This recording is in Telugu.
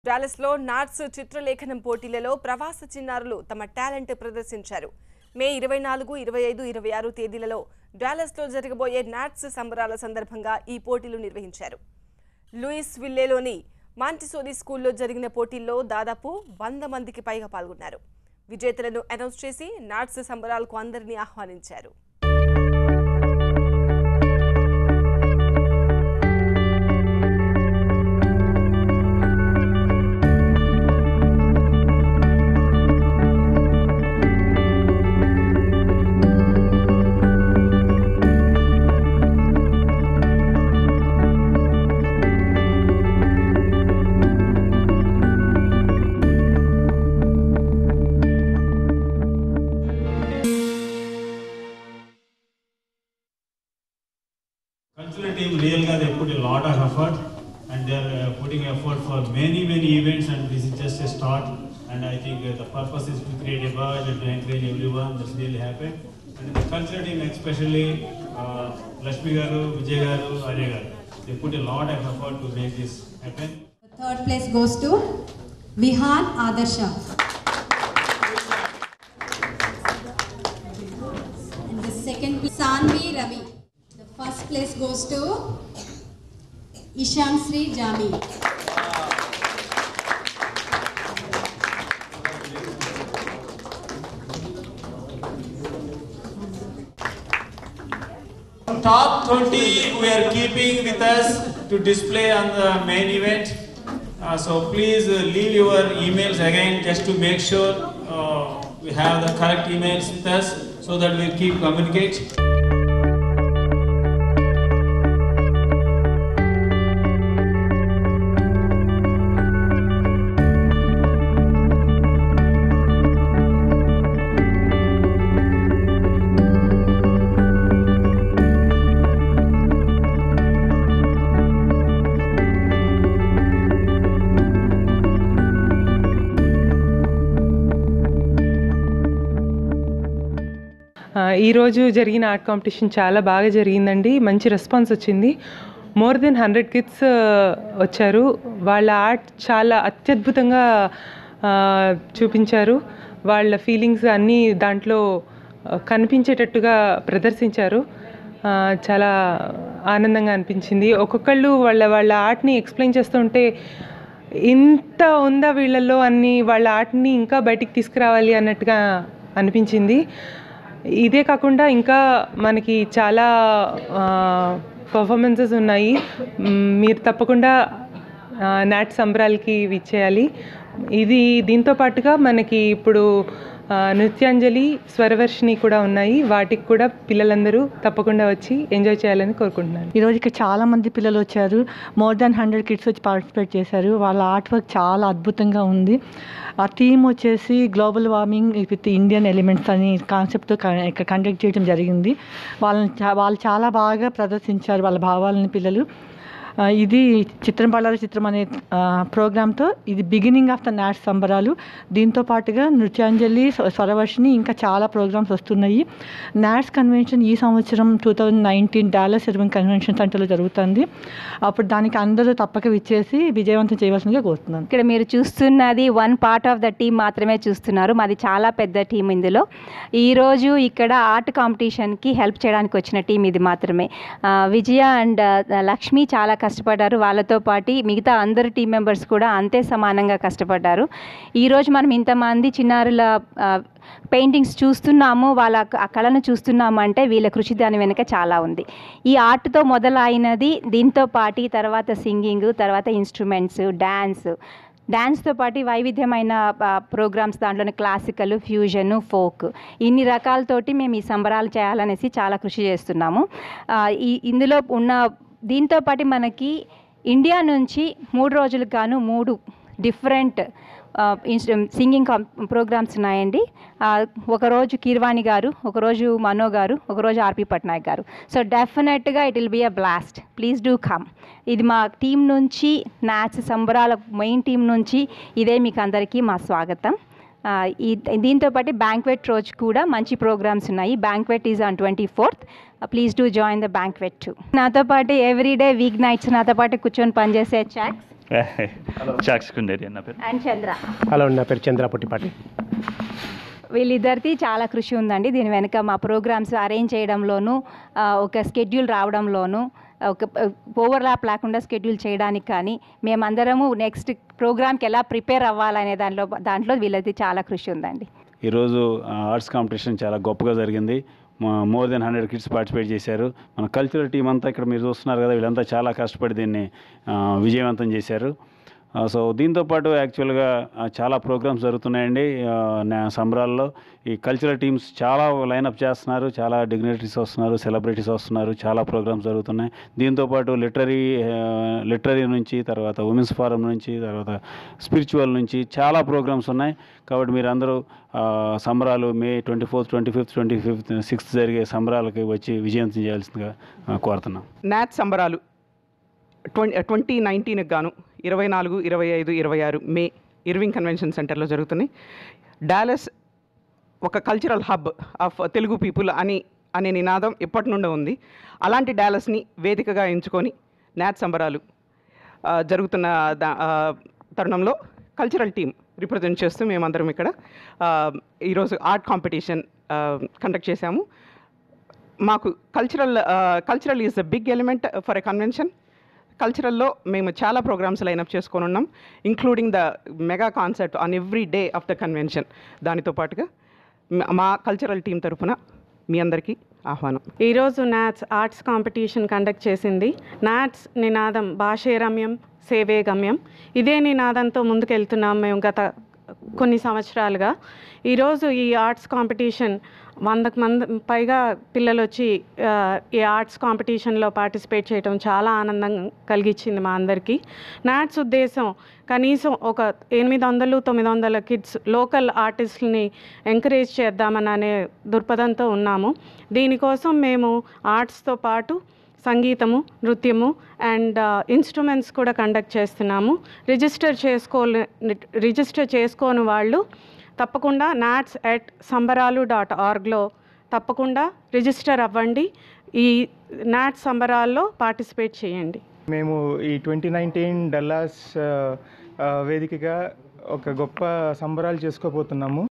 డాలస్లో నాట్స్ చిత్రలేఖనం పోటీలలో ప్రవాస చిన్నారులు తమ టాలెంట్ ప్రదర్శించారు మే ఇరవై నాలుగు ఇరవై ఐదు ఇరవై ఆరు తేదీలలో డాలస్లో జరగబోయే నాట్స్ సంబరాల సందర్భంగా ఈ పోటీలు నిర్వహించారు లూయిస్ విల్లేలోని మాంటిసోరీ స్కూల్లో జరిగిన పోటీల్లో దాదాపు వంద మందికి పైగా పాల్గొన్నారు విజేతలను అనౌన్స్ చేసి నాట్స్ సంబరాలకు అందరినీ ఆహ్వానించారు Cultural team really they put a lot of effort and they are uh, putting effort for many many events and this is just a start and I think uh, the purpose is to create a buzz and to encourage everyone that's really happened and the cultural team especially uh, Lakshmi Garu, Vijay Garu, Arya Garu they put a lot of effort to make this happen. The third place goes to Vihan Adarsha. And the second place, Sanvi Ravi. The first place goes to Ishan Sri Jami. Top 20 we are keeping with us to display on the main event. Uh, so please uh, leave your emails again just to make sure uh, we have the correct emails with us so that we keep communicate. ఆ, ఈరోజు జరిగిన ఆర్ట్ కాంపిటీషన్ చాలా బాగా జరిగిందండి మంచి రెస్పాన్స్ వచ్చింది మోర్ దెన్ హండ్రెడ్ కిడ్స్ వచ్చారు వాళ్ళ ఆర్ట్ చాలా అత్యద్భుతంగా ఆ, చూపించారు వాళ్ళ ఫీలింగ్స్ అన్నీ దాంట్లో ఆ, కనిపించేటట్టుగా ప్రదర్శించారు ఆ, చాలా ఆనందంగా అనిపించింది ఒక్కొక్కళ్ళు వాళ్ళ వాళ్ళ ఆర్ట్ని ఎక్స్ప్లెయిన్ చేస్తుంటే ఇంత ఉందా వీళ్ళల్లో అన్ని వాళ్ళ ఆర్ట్ని ఇంకా బయటికి తీసుకురావాలి అన్నట్టుగా అనిపించింది ఇదే కాకుండా ఇంకా మనకి చాలా పర్ఫార్మెన్సెస్ ఉన్నాయి మ్, మీరు తప్పకుండా నాట్ సంబరాలకి విచ్చేయాలి ఇది దీంతో పాటుగా మనకి ఇప్పుడు ఆ, నృత్యాంజలి స్వరవర్షిణి కూడా ఉన్నాయి వాటికి కూడా పిల్లలందరూ తప్పకుండా వచ్చి ఎంజాయ్ చేయాలని కోరుకుంటున్నాను ఈరోజు ఇక్కడ చాలా మంది పిల్లలు వచ్చారు మోర్ దాన్ హండ్రెడ్ కిడ్స్ వచ్చి పార్టిసిపేట్ చేశారు వాళ్ళ ఆర్ట్ వర్క్ చాలా అద్భుతంగా ఉంది ఆ థీమ్ వచ్చేసి global warming with Indian elements అని కాన్సెప్ట్తో ఇక్కడ కండక్ట్ చేయడం జరిగింది వాళ్ళని చా- వాళ్ళు చాలా బాగా ప్రదర్శించారు వాళ్ళ భావాలని పిల్లలు ఆ, ఇది చిత్రం పడాల చిత్రం అనే ప్రోగ్రామ్తో ఇది బిగినింగ్ ఆఫ్ ద నాట్ సంబరాలు దీంతో పాటుగా నృత్యాంజలి స్వ- స్వరవర్షిని ఇంకా చాలా ప్రోగ్రామ్స్ వస్తున్నాయి నాట్స్ కన్వెన్షన్ ఈ సంవత్సరం two thousand nineteen Dallas Irving convention సెంటర్లో జరుగుతుంది అప్పుడు దానికి అందరూ తప్పక విచ్చేసి విజయవంతం చేయవలసిందిగా కోరుతున్నాను ఇక్కడ మీరు చూస్తున్నది one part of the team మాత్రమే చూస్తున్నారు మాది చాలా పెద్ద టీం ఇందులో ఈరోజు ఇక్కడ ఆర్ట్ కాంపిటీషన్కి హెల్ప్ చేయడానికి వచ్చిన టీం ఇది మాత్రమే ఆ, విజయ అండ్ లక్ష్మి చాలా కష్టపడ్డారు వాళ్ళతో పాటు మిగతా అందరు టీం మెంబర్స్ కూడా అంతే సమానంగా కష్టపడ్డారు ఈరోజు మనం ఇంతమంది చిన్నారుల ఆ, పెయింటింగ్స్ చూస్తున్నాము వాళ్ళ ఆ కళను చూస్తున్నాము అంటే వీళ్ళ కృషి దాని వెనుక చాలా ఉంది ఈ ఆర్ట్తో మొదలైనది దీంతో పాటు తర్వాత సింగింగ్ తర్వాత ఇన్స్ట్రుమెంట్స్ డ్యాన్స్ డ్యాన్స్తో పాటు వైవిధ్యమైన ప్రోగ్రామ్స్ దాంట్లోనే క్లాసికల్ ఫ్యూజన్ ఫోక్ ఇన్ని రకాలతోటి మేము ఈ సంబరాలు చేయాలనేసి చాలా కృషి చేస్తున్నాము ఆ, ఈ ఇందులో ఉన్న దీంతో పాటు మనకి ఇండియా నుంచి మూడు రోజులకు గాను మూడు డిఫరెంట్ సింగింగ్ ప్రోగ్రామ్స్ ఉన్నాయండి ఆ, ఒకరోజు కీర్వాణి గారు ఒకరోజు మనో గారు ఒకరోజు ఆర్పి పట్నాయక్ గారు సో డెఫినెట్గా it will be a blast please do come ఇది మా టీం నుంచి నాట్స్ సంబరాల మెయిన్ టీం నుంచి ఇదే మీకు అందరికీ మా స్వాగతం ఆ, ఈ దీంతో పాటు బ్యాంక్వెట్ రోజు కూడా మంచి ప్రోగ్రామ్స్ ఉన్నాయి banquet is on twenty fourth please do join the banquet to నాతో పాటు ఎవ్రీడే వీక్ నైట్స్ నాతో పాటు కూర్చొని పనిచేసే చాక్స్ చాక్సుకుండేది నా పేరు అండ్ చంద్ర హలో నా పేరు చంద్ర పుట్టిపాటి వీళ్ళిద్దరిది చాలా కృషి ఉందండి దీని వెనుక మా ప్రోగ్రామ్స్ అరేంజ్ చేయడంలోనూ ఆ, ఒక స్కెడ్యూల్ రావడంలోనూ ఒక ఓవర్లాప్ లేకుండా స్కెడ్యూల్ చేయడానికి కానీ మేమందరము నెక్స్ట్ ప్రోగ్రామ్కి ఎలా ప్రిపేర్ అవ్వాలనే దాంట్లో దాంట్లో వీళ్ళది చాలా కృషి ఉందండి ఈరోజు ఆర్ట్స్ కాంపిటీషన్ చాలా గొప్పగా జరిగింది more than hundred kids participate చేశారు మన కల్చరల్ టీం అంతా ఇక్కడ మీరు చూస్తున్నారు కదా వీళ్ళంతా చాలా కష్టపడి దీన్ని ఆ, విజయవంతం చేశారు ఆ, సో దీంతో పాటు యాక్చువల్గా ఆ, చాలా ప్రోగ్రామ్స్ జరుగుతున్నాయండి ఆ, నా సంబరాల్లో ఈ కల్చరల్ టీమ్స్ చాలా లైనప్ చేస్తున్నారు చాలా డిగ్నిటరీస్ వస్తున్నారు సెలబ్రిటీస్ వస్తున్నారు చాలా ప్రోగ్రామ్స్ జరుగుతున్నాయి దీంతో పాటు లిటరీ లిటరీ నుంచి తర్వాత ఉమెన్స్ ఫారం నుంచి తర్వాత స్పిరిచువల్ నుంచి చాలా ప్రోగ్రామ్స్ ఉన్నాయి కాబట్టి మీరు అందరూ ఆ, సంబరాలు May twenty fourth twenty fifth twenty fifth sixth జరిగే సంబరాలకి వచ్చి విజయవంతం చేయాల్సిందిగా ఆ, కోరుతున్నాం నాట్ సంబరాలు ట్వంటీ ట్వంటీ నైన్టీన్కి గాను ఇరవై నాలుగు ఇరవై ఐదు ఇరవై ఆరు మే ఇర్వింగ్ కన్వెన్షన్ సెంటర్లో జరుగుతున్నాయి డాలస్ ఒక cultural hub of Telugu people అని అనే నినాదం ఎప్పటి నుండో ఉంది అలాంటి డాలస్ని వేదికగా ఎంచుకొని నాట్ సంబరాలు ఆ, జరుగుతున్న దా- ఆ, తరుణంలో కల్చరల్ టీం రిప్రజెంట్ చేస్తూ మేమందరం ఇక్కడ ఆ, ఈరోజు ఆర్ట్ కాంపిటీషన్ కండక్ట్ చేశాము మాకు cultural cultural is the big element for a convention కల్చరల్లో మేము చాలా ప్రోగ్రామ్స్ లైనప్ చేసుకొని ఉన్నాం including the mega concert on every day of the convention దానితో పాటుగా మ- మా కల్చరల్ టీం తరఫున మీ అందరికీ ఆహ్వానం ఈరోజు నాట్స్ ఆర్ట్స్ కాంపిటీషన్ కండక్ట్ చేసింది నాట్స్ నినాదం భాషే రమ్యం సేవే గమ్యం ఇదే నినాదంతో ముందుకెళ్తున్నాం మేము గత కొన్ని సంవత్సరాలుగా ఈరోజు ఈ ఆర్ట్స్ కాంపిటీషన్ వందకు మంది పైగా పిల్లలు వచ్చి ఆ, ఈ ఆర్ట్స్ కాంపిటీషన్లో పార్టిసిపేట్ చేయడం చాలా ఆనందం కలిగించింది మా అందరికీ నాట్స్ ఉద్దేశం కనీసం ఒక ఎనిమిది వందలు తొమ్మిది వందల కిడ్స్ లోకల్ ఆర్టిస్టులని ఎంకరేజ్ చేద్దామని అనే దృక్పథంతో ఉన్నాము దీనికోసం మేము ఆర్ట్స్తో పాటు సంగీతము నృత్యము అండ్ ఇన్స్ట్రుమెంట్స్ కూడా కండక్ట్ చేస్తున్నాము రిజిస్టర్ చేసుకో రిజిస్టర్ చేసుకోని వాళ్ళు తప్పకుండా నాట్స్ ఎట్ సంబరాలు డాట్ ఆర్గ్లో తప్పకుండా రిజిస్టర్ అవ్వండి ఈ నాట్స్ సంబరాల్లో పార్టిసిపేట్ చేయండి మేము ఈ ట్వంటీ నైన్టీన్ డల్లాస్ ఆ, ఆ, వేదికగా ఒక గొప్ప సంబరాలు చేసుకోబోతున్నాము